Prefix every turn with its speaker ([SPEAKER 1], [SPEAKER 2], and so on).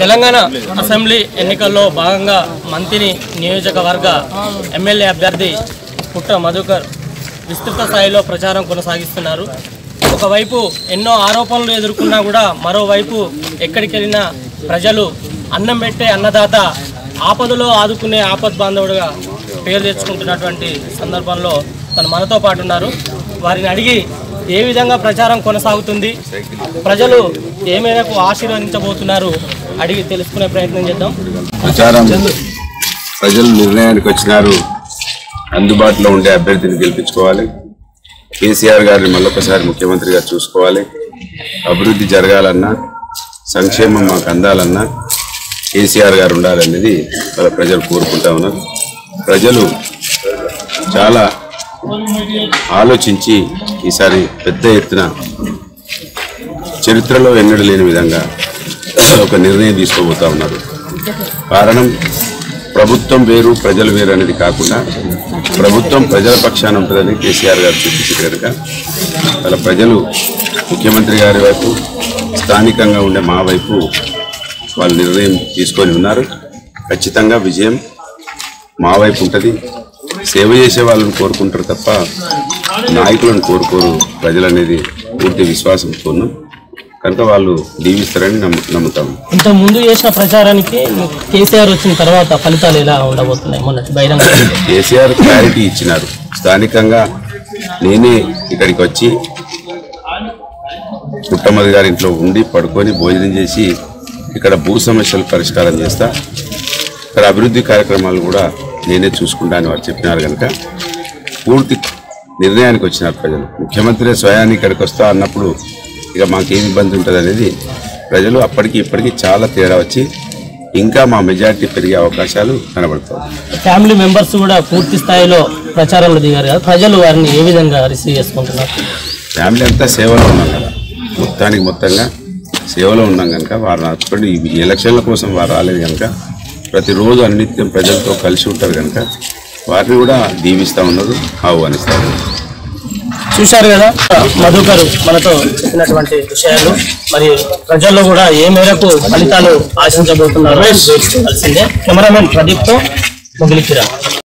[SPEAKER 1] Telangana assembly ఎన్నికల్లో భాగంగా మంతిని నియోజకవర్గ ఎమ్మెల్యే అభ్యర్థి పుట్ట మధుకర్ విస్తృత స్థాయిలో ప్రచారం కొనసాగిస్తున్నారు ఒకవైపు ఎన్నో ఆరోపణలు ఎదుర్కొన్నా కూడా మరోవైపు ఎక్కడికి వెళ్ళినా ప్రజలు అన్నం పెట్టే అన్నదాత ఆపదలో ఆదుకునే ఆపద్ బాంధవుడుగా పేరు తెచ్చుకుంటున్నటువంటి సందర్భంలో తను మనతో పాటు ఉన్నారు వారిని అడిగి ఏ విధంగా ప్రచారం కొనసాగుతుంది ప్రజలు ఏ మేరకు ఆశీర్వదించబోతున్నారు అడిగి తెలుసుకునే ప్రయత్నం చేద్దాం
[SPEAKER 2] ప్రచారం ప్రజలు నిర్ణయానికి వచ్చినారు అందుబాటులో ఉండే అభ్యర్థిని గెలిపించుకోవాలి కేసీఆర్ గారిని మళ్ళొకసారి ముఖ్యమంత్రిగా చూసుకోవాలి అభివృద్ధి జరగాలన్నా సంక్షేమం మాకు అందాలన్నా కేసీఆర్ గారు ఉండాలనేది వాళ్ళ ప్రజలు కోరుకుంటా ఉన్నారు ప్రజలు చాలా ఆలోచించి ఈసారి పెద్ద ఎత్తున చరిత్రలో ఎన్నడూ లేని విధంగా ఒక నిర్ణయం తీసుకోబోతా ఉన్నారు కారణం ప్రభుత్వం వేరు ప్రజలు వేరు అనేది కాకుండా ప్రభుత్వం ప్రజల పక్షాన ఉంటుందని కేసీఆర్ గారు చూపించారు కనుక వాళ్ళ ప్రజలు ముఖ్యమంత్రి గారి వైపు స్థానికంగా ఉండే మా వైపు వాళ్ళు నిర్ణయం తీసుకొని ఉన్నారు ఖచ్చితంగా విజయం మా వైపు ఉంటుంది సేవ చేసే వాళ్ళని కోరుకుంటారు తప్ప నాయకులను కోరుకోరు ప్రజలు అనేది పూర్తి విశ్వాసంతో ఉన్నాం కనుక వాళ్ళు దీవిస్తారని నమ్ము నమ్ముతాము
[SPEAKER 1] ఇంత ముందు చేసిన ప్రచారానికి కేసీఆర్ వచ్చిన తర్వాత ఫలితాలు ఎలా ఉండబోతున్నాయి మొన్నటి బహిరంగ
[SPEAKER 2] కేసీఆర్ క్లారిటీ ఇచ్చినారు స్థానికంగా నేనే ఇక్కడికి వచ్చి పుట్టమది గారి ఇంట్లో ఉండి పడుకొని భోజనం చేసి ఇక్కడ భూ సమస్యల పరిష్కారం చేస్తా ఇక్కడ అభివృద్ధి కార్యక్రమాలు కూడా నేనే చూసుకుంటా అని వారు చెప్పినారు కనుక పూర్తి నిర్ణయానికి వచ్చినారు ప్రజలు ముఖ్యమంత్రి స్వయాన్ని ఇక్కడికి వస్తా అన్నప్పుడు ఇక మాకేం ఇబ్బంది ఉంటుంది అనేది ప్రజలు అప్పటికి ఇప్పటికి చాలా తేడా వచ్చి ఇంకా మా మెజారిటీ పెరిగే అవకాశాలు కనబడుతుంది
[SPEAKER 1] ఫ్యామిలీ మెంబర్స్ కూడా పూర్తి స్థాయిలో ప్రచారంలో దిగారు కదా ప్రజలు వారిని ఏ విధంగా రిసీవ్ చేసుకుంటున్నారు
[SPEAKER 2] ఫ్యామిలీ అంతా సేవలో ఉన్నాం కదా మొత్తానికి మొత్తంగా సేవలో ఉన్నాం కనుక వారు నచ్చుకొని ఈ ఎలక్షన్ల కోసం వారు రాలేదు కనుక ప్రతిరోజు అనిత్యం ప్రజలతో కలిసి ఉంటారు కనుక వారిని కూడా దీవిస్తూ ఉన్నారు ఆహ్వానిస్తారు
[SPEAKER 1] చూశారు కదా మధుకర్ మనతో చెప్పినటువంటి విషయాలు మరి ప్రజల్లో కూడా ఏ మేరకు ఫలితాలు ఆశించబోతున్నారో వేచి చూడాల్సిందే కెమెరామెన్ ప్రదీప్తో ముగిలికిరా